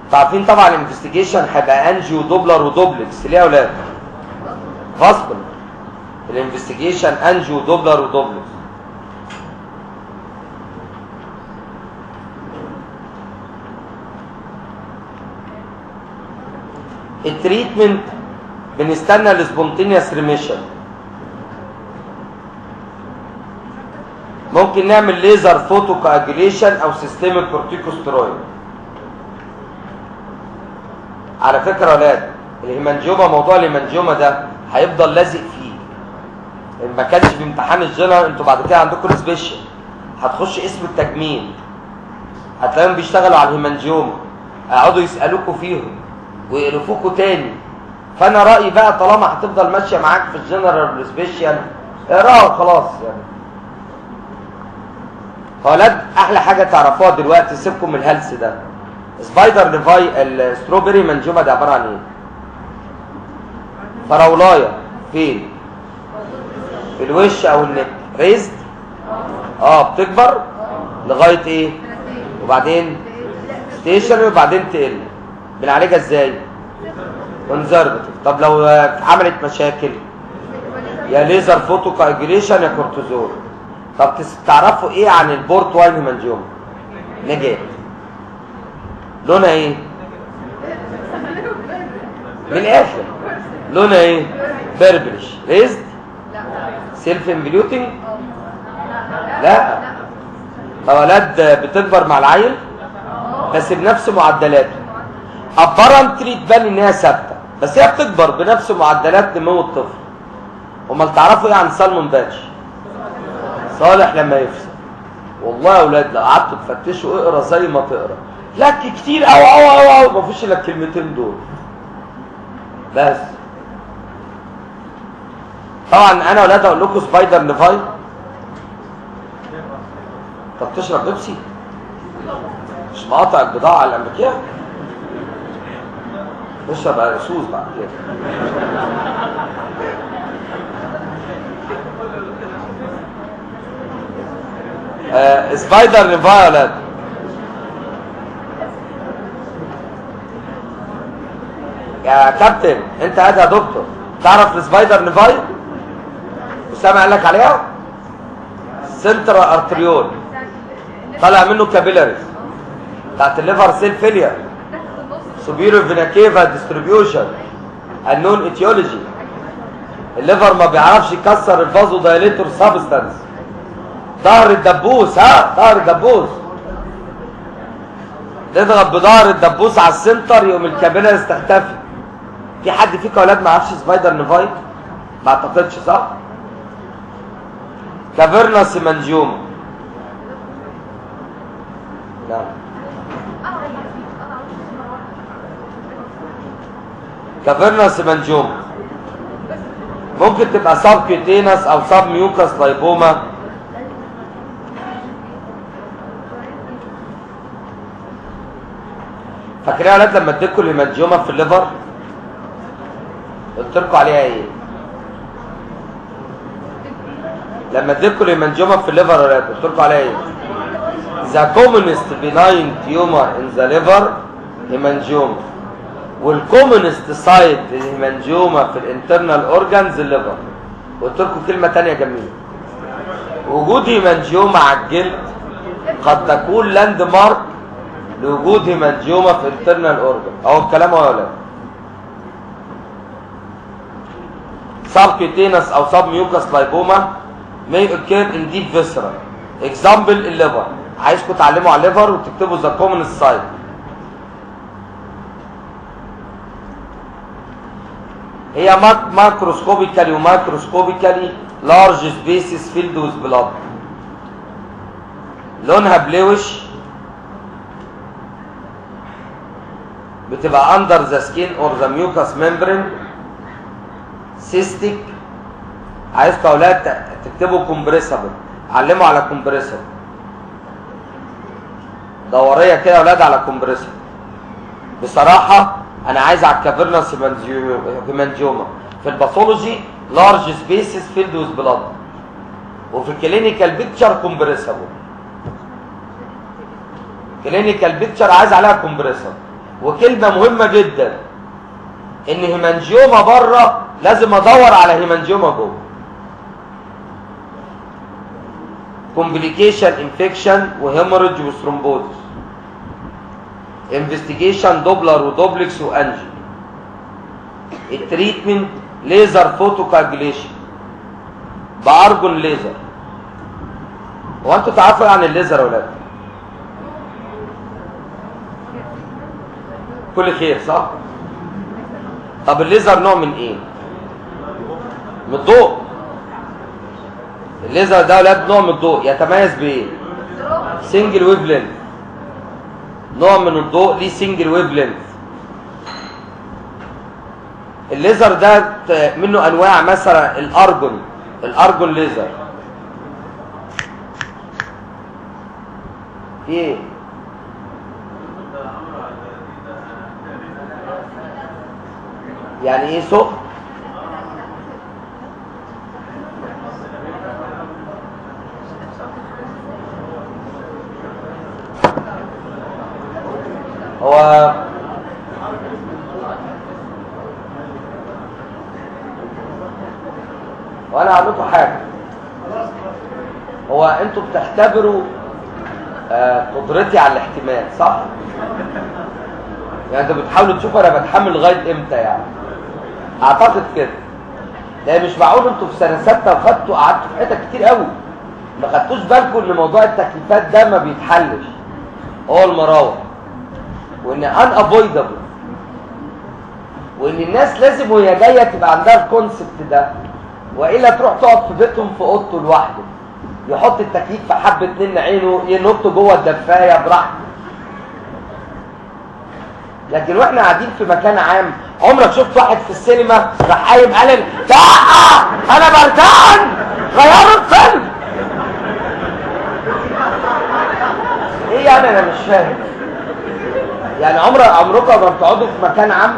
عارفين طبعا الانفستيجيشن هيبقى انجيو دوبلر ودوبلكس ليه يا اولاد غصب الانفستيجيشن انجيو دوبلر ودوبلكس التريتمنت بنستنى السبونتينيوس ريميشن ممكن نعمل ليزر فوتو كاجوليشن او سيستميك كورتيكوسترويد على فكره يا ولاد الهيمانجيوما موضوع الهيمانجيوما ده هيفضل لازق فيه ان ما كانش في امتحان الجنرال انتوا بعد كده عندكم سبيشال هتخش اسم التجميل هتلاقيهم بيشتغلوا على الهيمانجيوما هيقعدوا يسالوكوا فيهم ويقرفوكوا تاني فانا رايي بقى طالما هتفضل ماشيه معاك في الجنرال والسبيشال اقراها وخلاص يعني فولاد احلى حاجه تعرفوها دلوقتي سيبكم من الهلس ده سبايدر ليفاي الستروبري منجومه ده عباره عن ايه فراولايه فين في الوش او النك ريزد اه بتكبر لغايه ايه وبعدين ستيشن وبعدين تقل بنعالجها ازاي كونزرفتيف طب لو عملت مشاكل يا ليزر فوتو كاجريشن يا كورتيزون طب تعرفوا ايه عن البورت واين هيمانجيوما نجات لونها ايه من الاخر لونها ايه بيربلش ريزد سيلف انفليوتنج لا اولاد بتكبر مع العيل بس بنفس معدلاته ابرنتلي تبان ان هي ثابته بس هي بتكبر بنفس معدلات نمو الطفل امال تعرفوا ايه عن سالمون باتش صالح لما يفسد والله يا اولاد لو قعدتوا تفتشوا اقرا زي ما تقرا لك كتير قوي قوي قوي قوي ما فيش الا الكلمتين دول بس طبعا انا اولاد اقول لكم سبايدر ليفاي طب تشرب بيبسي مش مقاطع البضاعه الامريكيه اشرب عرسوس بعد كده آه سبايدر ليفاي يا ولاد يا كابتن انت قاعد يا دكتور تعرف السبايدر ليفاي اسامه قال لك عليها سنترال ارتريول طالع منه كابيلاريز بتاعت الليفر سيل فيلير سوبيرو فينا كيفا ديستريبيوشن النون اتيولوجي الليفر ما بيعرفش يكسر الفازو دايليتور سابستانس ظهر الدبوس ها ظهر الدبوس تضغط بظهر الدبوس على السنتر يقوم الكابيلاريز تختفي في حد فيكم اولاد ما يعرفش سبايدر نيفاي ما اعتقدش صح كافيرنا سيمانجيوم نعم كافيرنا سيمانجيوم ممكن تبقى سب كيتينس او سب ميوكاس لايبوما فاكرين يا ولاد لما اديتكم الهيمانجيوما في الليفر قلت لكم عليها ايه لما اديتكم الهيمانجيوما في الليفر يا ولاد قلت لكم عليها ايه the commonest benign tumor in the liver hemangioma والكومونست سايت للهيمانجيوما في الانترنال اورجانز الليفر قلت لكم كلمه ثانيه جميله وجود هيمانجيوما على الجلد قد تكون لاند مارك لوجود هيمانجيوما في انترنال اورجان اهو الكلام اهو يا ولاد subcutaneous او submucous lipoma may occur in deep viscera example الليفر عايزكم تعلموا على الليفر وتكتبوا the commonest site هي ماكروسكوبيكالي ومايكروسكوبيكالي لارج سبيسز فيلد وذ بلاد لونها بلوش بتبقى اندر ذا سكين اور ذا ميوكاس ممبرين سيستيك عايزكم يا اولاد تكتبوا كومبريسبل علموا على كومبريسبل دوريه كده يا اولاد على كومبريسبل بصراحه انا عايز على الكافيرنس هيمانجيوما في الباثولوجي لارج سبيسز فيلد وذ بلاد وفي الكلينيكال بيكتشر كومبريسبل كلينيكال بيكتشر عايز عليها كومبريسبل وكلمة مهمة جدا ان هيمانجيوما بره لازم ادور على هيمانجيوما جوه كومبليكيشن انفكشن وهيموريدج وثرومبوزس انفستيجيشن دوبلر ودوبلكس وانجي التريتمنت ليزر فوتو كاجليشن بارجون ليزر هو انتوا تعرفوا عن الليزر يا ولاد كل خير صح طب الليزر نوع من ايه من الضوء الليزر ده ولاد نوع من الضوء يتميز بايه سنجل ويف لينث نوع من الضوء ليه سنجل ويف لينث الليزر ده ت- منه انواع مثلا الارجون الارجون ليزر في ايه يعني ايه سخن هو وانا هقول لكم حاجه هو انتوا بتختبروا آه، قدرتي على الاحتمال صح يعني انتوا بتحاولوا تشوفوا انا بتحمل لغايه امتى يعني اعتقد كده ده مش معقول انتوا في سنه سته وخدتوا قعدتوا في حتت كتير قوي ما خدتوش بالكم ان موضوع التكليفات ده ما بيتحلش هو المراوح وان ان افويدبل وان الناس لازم وهي جايه تبقى عندها الكونسبت ده والا تروح تقعد في بيتهم في اوضته لوحده يحط التكييف في حبه اتنين عينه ينط جوه الدفايه براحته لكن واحنا قاعدين في مكان عام عمرك شفت واحد في السينما راح قايم قال لا انا بردان غيروا الفيلم ايه يعني انا مش فاهم يعني عمر عمركم ما بتقعدوا في مكان عام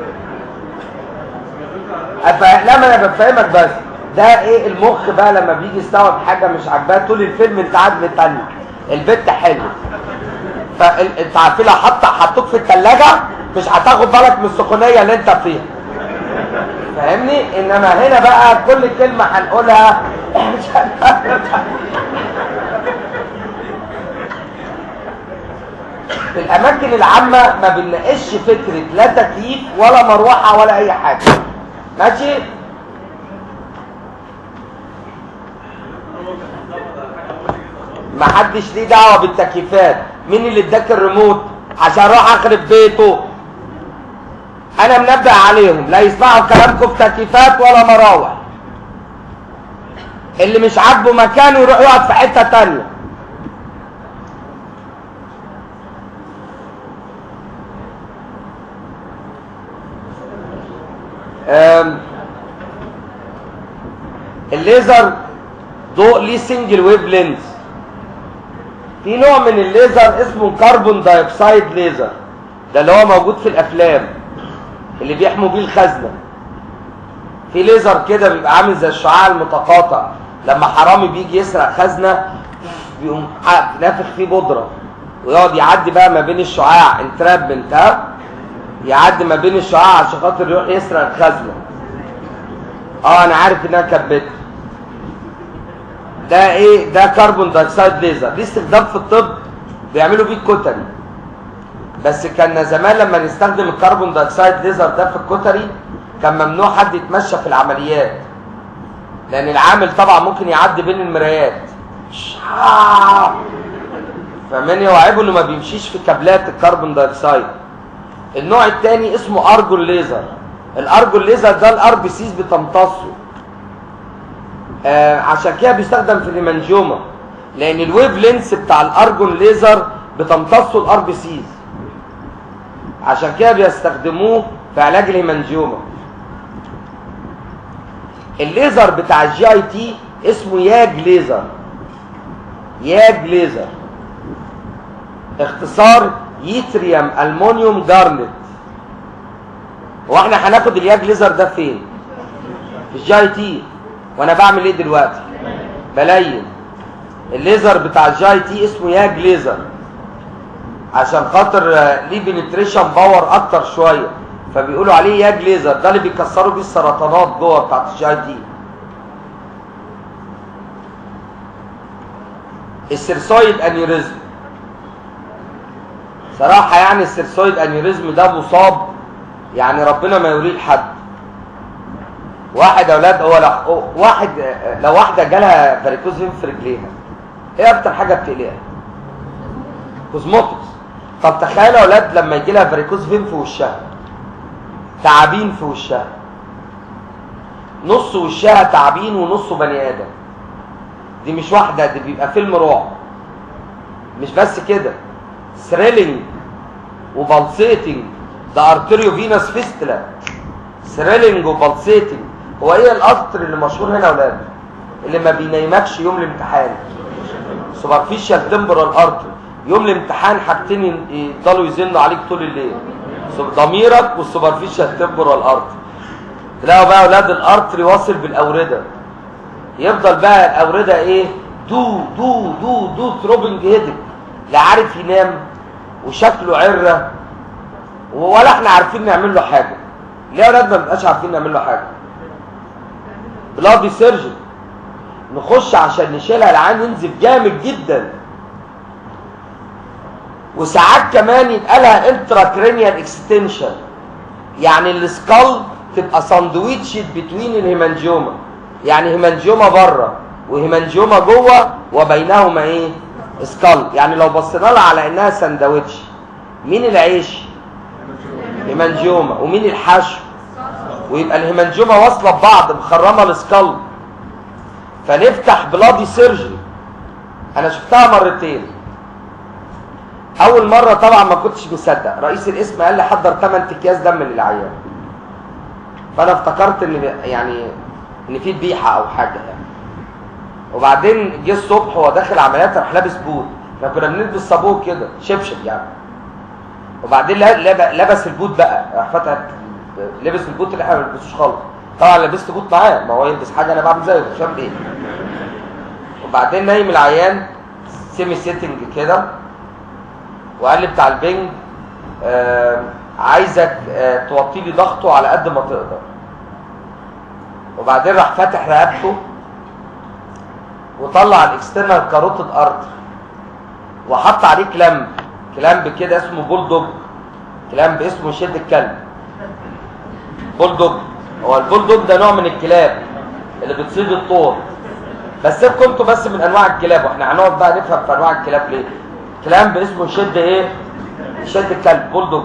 أف- لا ما انا بفهمك بس ده ايه المخ بقى لما بيجي يستوعب حاجه مش عاجباه طول الفيلم انت قاعد متنك البت حلو فانت عارفين لو حط حطوك في الثلاجه مش هتاخد بالك من السخونيه اللي انت فيها فاهمني انما هنا بقى كل كلمه هنقولها مش هن- في الاماكن العامه ما بنناقش فكره لا تكييف ولا مروحه ولا اي حاجه ماشي ما حدش ليه دعوه بالتكييفات مين اللي اداك الريموت عشان اروح اخرب بيته انا منبه عليهم لا يسمعوا كلامكم في تكييفات ولا مراوح اللي مش عاجبه مكانه يروح يقعد في حته تانيه أم، الليزر ضوء ليه سنجل ويف لينز في نوع من الليزر اسمه كربون دايوكسيد ليزر ده اللي هو موجود في الافلام اللي بيحموا بيه الخزنه في ليزر كده بيبقى عامل زي الشعاع المتقاطع لما حرامي بيجي يسرق خزنه بيقوم ح- نافخ فيه بودره ويقعد يعدي بقى ما بين الشعاع انترابمنت ها يعدي ما بين الشعاع عشان خاطر يروح يسرق الخزنه اه انا عارف انها كبت ده ايه ده كربون دايوكسيد ليزر ليه استخدام في الطب بيعملوا بيه الكتري بس كان زمان لما نستخدم الكربون دايوكسيد ليزر ده في الكتري كان ممنوع حد يتمشى في العمليات لان العامل طبعا ممكن يعدي بين المرايات شعاع. فمن يوعبه انه ما بيمشيش في كابلات الكربون دايوكسيد النوع الثاني اسمه ارجون ليزر الارجون ليزر ده الار بي سيز بتمتصه آه عشان كده بيستخدم في الهيمانجيوما لان الويف لينس بتاع الارجون ليزر بتمتصه الار بي سيز عشان كده بيستخدموه في علاج الهيمانجيوما الليزر بتاع الجي اي تي اسمه ياج ليزر ياج ليزر اختصار يتريوم المونيوم جارنت واحنا هناخد الياج ليزر ده فين في الجي اي تي وانا بعمل ايه دلوقتي بلين الليزر بتاع الجي اي تي اسمه ياج ليزر عشان خاطر آه، ليه بنتريشن باور اكتر شويه فبيقولوا عليه ياج ليزر ده اللي بيكسروا بيه السرطانات جوه بتاعت الجي اي تي السيرسويد انيوريزم صراحة يعني السيرسويد انيوريزم ده مصاب يعني ربنا ما يوريه لحد واحد يا اولاد هو لو واحد لو واحدة جالها فاريكوز فين في رجليها ايه اكتر حاجة بتقلقها كوزموتكس طب تخيلوا يا اولاد لما يجي لها فاريكوز فين في وشها تعابين في وشها نص وشها تعابين ونصه بني ادم دي مش واحدة دي بيبقى فيلم رعب مش بس كده ثريلينج وبلسيتنج ده ارتريو فينس فيستلا ثريلينج وبلسيتنج هو ايه القطر اللي مشهور هنا يا اولاد اللي ما بينيمكش يوم الامتحان سوبرفيشال تمبرال ارتري يوم الامتحان حاجتين يفضلوا يزنوا عليك طول الليل ضميرك والسوبرفيشال تمبرال ارتري تلاقوا بقى اولاد الارتري واصل بالاورده يفضل بقى الاورده ايه دو دو دو دو تروبنج هيدك لا عارف ينام وشكله عره ولا احنا عارفين نعمل له حاجه ليه يا اولاد ما بنبقاش عارفين نعمل له حاجه بلادي سيرجن نخش عشان نشيلها العين ينزف جامد جدا وساعات كمان يبقى لها انترا كرينيال اكستنشن يعني السكال تبقى ساندويتش بتوين الهيمانجيوما يعني هيمانجيوما بره وهيمانجيوما جوه وبينهما ايه سكال يعني لو بصينا لها على انها ساندويتش مين العيش هيمانجيوما ومين الحشو ويبقى الهيمانجيوما واصله ببعض مخرمه السكال فنفتح بلادي سيرجري انا شفتها مرتين اول مره طبعا ما كنتش مصدق رئيس القسم قال لي حضر 8 اكياس دم للعيان فانا افتكرت ان يعني ان في ذبيحه او حاجه يعني وبعدين جه الصبح وهو داخل عمليات راح لابس بوت احنا كنا بنلبس صابون كده شبشب يعني وبعدين لب- لبس البوت بقى راح فتح لبس البوت اللي احنا ما بنلبسوش خالص طبعا لبست بوت معاه ما هو يلبس حاجه انا بعمل زيه مش فاهم ايه وبعدين نايم العيان سيمي سيتنج كده وقال لي بتاع البنج آه عايزك آه توطي لي ضغطه على قد ما تقدر وبعدين راح فاتح رقبته وطلع الاكسترنال كاروتيد ارتر وحط عليه كلامب كلامب كده اسمه بولدوج كلامب اسمه شد الكلب بولدوج هو البولدوج ده نوع من الكلاب اللي بتصيد الطور بس سيبكم انتوا بس من انواع الكلاب واحنا هنقعد بقى نفهم في انواع الكلاب ليه كلامب اسمه شد ايه شد الكلب بولدوج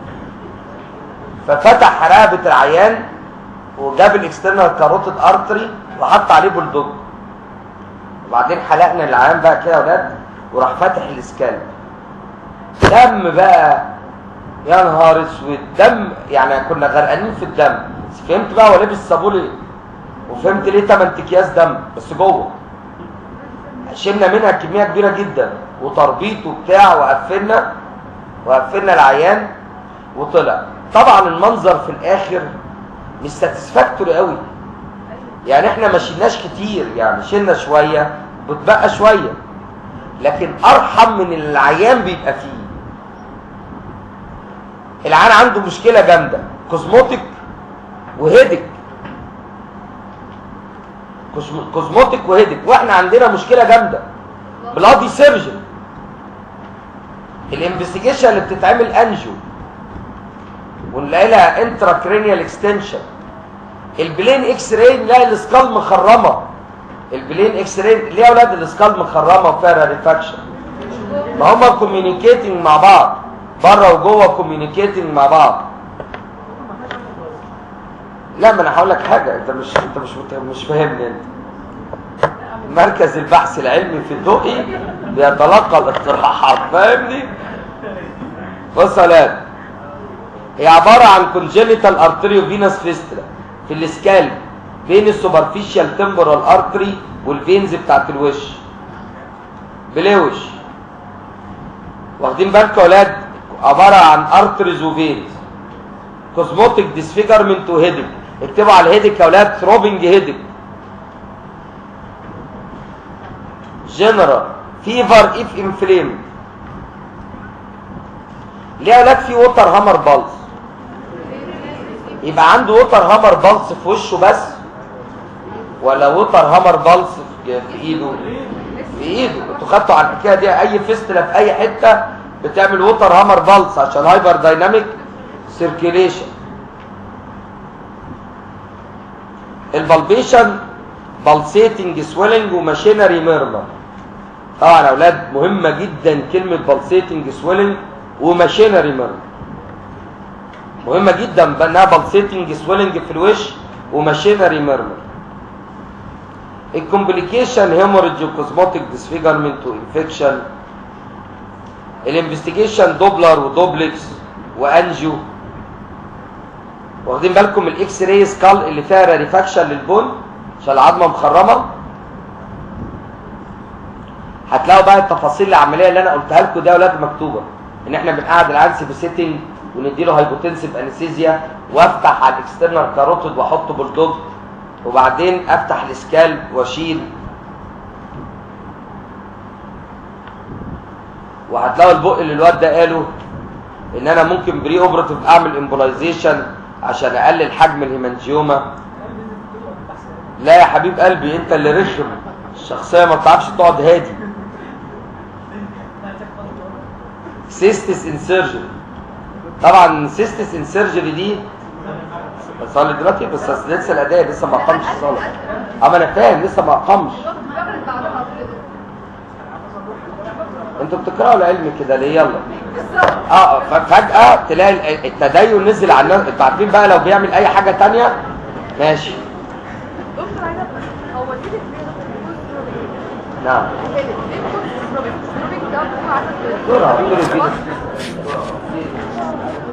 ففتح رقبه العيان وجاب الاكسترنال كاروتيد ارتري وحط عليه بولدوج وبعدين حلقنا العيان بقى كده يا ولاد وراح فاتح الاسكال دم بقى يا نهار اسود دم يعني كنا غرقانين في الدم بس فهمت بقى هو لابس صابون ايه وفهمت ليه 8 اكياس دم بس جوه شلنا منها كميه كبيره جدا وتربيط وبتاع وقفلنا وقفلنا العيان وطلع طبعا المنظر في الاخر مش ساتسفاكتوري قوي يعني احنا ما شلناش كتير يعني شلنا شويه بتبقى شويه لكن ارحم من اللي العيان بيبقى فيه العيان عنده مشكله جامده كوزموتيك وهيدك كوزم- كوزموتيك وهيدك واحنا عندنا مشكله جامده بلادي سيرجن الانفستيجيشن اللي بتتعمل انجو ونلاقي لها انترا كرينيال اكستنشن البلين اكس راي نلاقي السكال مخرمه البلين اكس راي ليه يا اولاد السكال مخرمه وفيها ريفاكشن ما هم كوميونيكيتنج مع بعض بره وجوه كوميونيكيتنج مع بعض لا ما انا هقول لك حاجه انت مش انت مش مت- مش فاهمني انت مركز البحث العلمي في الدقي بيتلقى الاقتراحات فاهمني بص يا ولاد هي عباره عن كونجينيتال ارتريو فينس فيستلا في السكالب بين السوبرفيشال تمبرال ارتري والفينز بتاعت الوش بلوش واخدين بالكم يا ولاد عباره عن ارتريز وفينز كوزموتيك ديسفيجرمنت وهيدك اكتبوا على الهيدك يا ولاد ثروبنج هيدك جنرال فيفر اف انفليم ليه يا اولاد في ووتر هامر بالز يبقى عنده ووتر هامر بالز في وشه بس ولا ووتر هامر بالز في في ايده في ايده انتوا خدتوا على الحكايه دي اي فيستله في اي حته بتعمل ووتر هامر بالز عشان هايبر دايناميك سيركيليشن البلبيشن بالسيتنج سويلنج وماشينري ميرمر طبعا يا اولاد مهمه جدا كلمه بالسيتنج سويلنج وماشينري ميرمر مهمه جدا بانها بالسيتنج سويلنج في الوش وماشينري ميرمر الكومبليكيشن هيموريدج وكوزموتيك ديسفيجرمنت وانفكشن الانفستيجيشن دوبلر ودوبلكس وانجيو واخدين بالكم الاكس راي سكال اللي فيها ريفاكشن للبون عشان العظمه مخرمه هتلاقوا بقى التفاصيل العمليه اللي انا قلتها لكم دي يا اولاد مكتوبه ان احنا بنقعد العيان في سيتنج ونديله هايبوتنسيف انستيزيا وافتح على الاكسترنال كاروتيد واحط بولدوج وبعدين افتح السكال واشيل وهتلاقوا البق اللي الواد ده قاله ان انا ممكن بري اوبراتيف اعمل امبولايزيشن عشان اقلل حجم الهيمانجيوما لا يا حبيب قلبي انت اللي رخم الشخصيه ما بتعرفش تقعد هادي سيستس انسيرجري طبعا سيستس انسيرجري دي بصلي دلوقتي بس أصل لسه الاداء لسه ما اقامش الصلاه اما انا فاهم لسه ما اقامش انتوا بتقراوا العلم كده ليه يلا اه فجاه تلاقي التدين نزل على الناس انتوا عارفين بقى لو بيعمل اي حاجه تانية ماشي دكتور عايزه هو دي نعم ليه دكتور هقول له كده